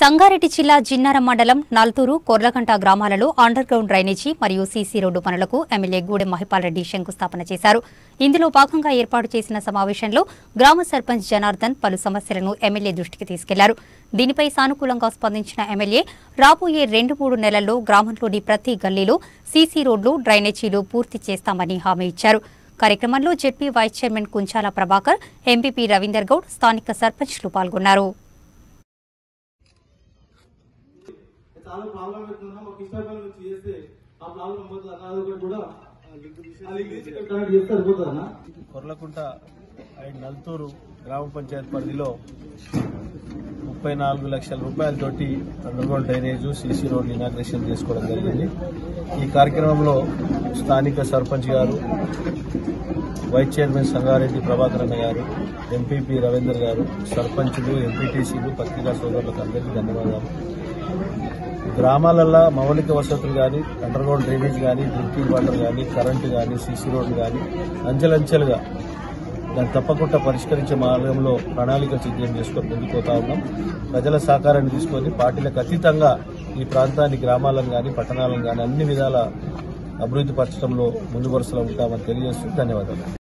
సంగారెడ్డి జిల్లా జిన్నారం మండలం నల్తూరు కొర్లకంట గ్రామాలలో అండర్ గ్రౌండ్ డ్రైనేజీ మరియు సీసీ రోడ్డు పనులకు ఎమ్మెల్యే గూడెం మహిపాల్ రెడ్డి శంకుస్థాపన చేశారు ఇందులో భాగంగా ఏర్పాటు చేసిన సమావేశంలో గ్రామ సర్పంచ్ జనార్దన్ పలు సమస్యలను ఎమ్మెల్యే దృష్టికి తీసుకెళ్లారు దీనిపై సానుకూలంగా స్పందించిన ఎమ్మెల్యే రాబోయే రెండు మూడు నెలల్లో గ్రామంలోని ప్రతి గల్లీలో సీసీ రోడ్లు డ్రైనేజీలు పూర్తి చేస్తామని హామీ ఇచ్చారు కార్యక్రమంలో ZP vice chairman Kunchala Prabhakar MPP Ravinder Goud స్థానిక సర్పంచ్లు పాల్గొన్నారు చాలా ప్రాబ్లం అవుతుందా ఒక ఇన్స్టాగ్రామ్ నుంచి చేస్తే ఆ ప్రాబ్లం పోతుంది అన్న అదొకటి కూడా ఆ లింక్ తీసి ఇక్కడ కనెక్ట్ చేస్తే సరిపోతుంది అన్న కొర్లకుంట అండ్ నల్తూరు గ్రామ పంచాయత్ పరిధిలో ముప్పై నాలుగు లక్షల రూపాయలతోటి underground drainage CC road inauguration చేసుకోవడం జరిగింది ఈ కార్యక్రమంలో స్థానిక సర్పంచ్ గారు వైస్ చైర్మన్ సంగారెడ్డి ప్రభాకర్ అన్న గారు ఎంపీపీ రవీందర్ గారు సర్పంచులు ఎంపీటీసీలు పత్రికా సోదరులకు అందరికీ ధన్యవాదాలు గ్రామాలల్లో మౌలిక వసతులు కానీ అండర్గ్రౌండ్ డ్రైనేజ్ కానీ డ్రింకింగ్ వాటర్ కానీ కరెంటు కానీ సీసీ రోడ్లు కానీ అంచెలంచెలుగా దాన్ని తప్పకుండా పరిష్కరించే మార్గంలో ప్రణాళిక సిద్ధం చేసుకొని ముందుకు పోతా ఉన్నాం ప్రజల సహకారాన్ని తీసుకొని పార్టీలకు అతీతంగా ఈ ప్రాంతాన్ని గ్రామాలను కానీ పట్టణాలను కానీ అన్ని విధాల అభివృద్ధి పరచడంలో ముందు వరుసలో ఉంటామని తెలియజేస్తూ ధన్యవాదాలు